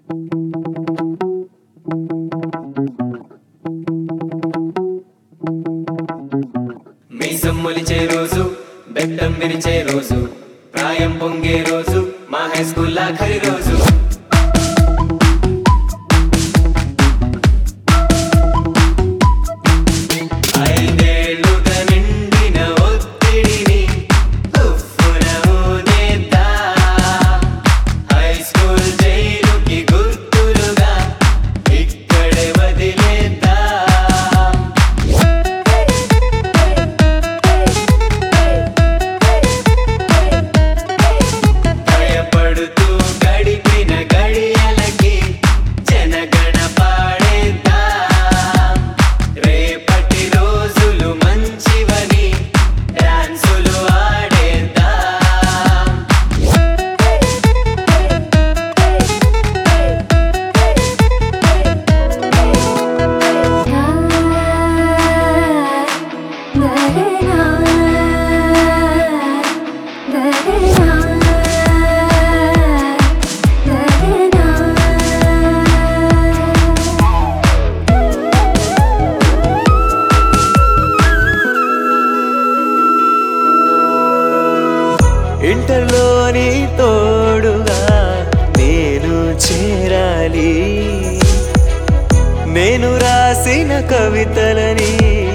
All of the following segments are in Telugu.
మీసం మొలిచే రోజు బెట్టం విరిచే రోజు ప్రాయం పొంగే రోజు మా హై స్కూల్ ఆఖరి రోజు ఐదేళ్లుగా నిండిన ఒత్తిడిని ఉఫ్ఫున ఊదేద్దా. హై స్కూల్ జైలుకి గుర్తులుగా ఇక్కడే వదిలేద్దా భయపడుతూ గడిపిన గడియలకి జనగణ పాడేద్దా రేపటి రోజులు మంచివని డాన్సులు ఆడేద్దా ఇంటర్లోని తోడుగా నేను చేరాలి నేను రాసిన కవితలని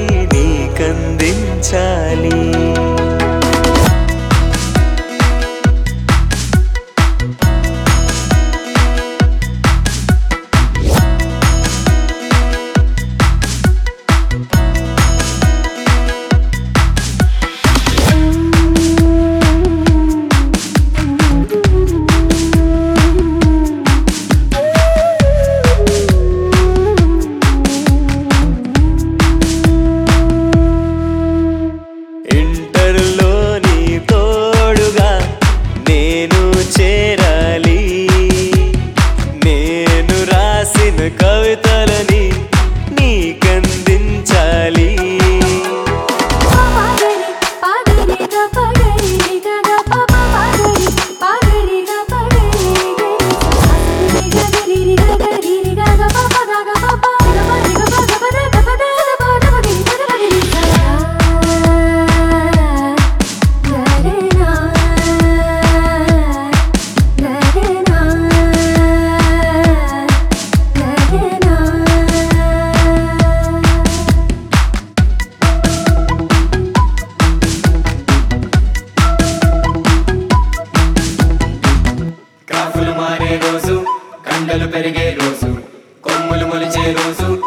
నీకందించాలి ఇంటర్లోని తోడుగా నేను చేరాలి నేను రాసిన కవితలని నీకందించాలి క్రాఫ్లు మారే రోజు కండలు పెరిగే రోజు కొమ్ములు మొలిచే రోజు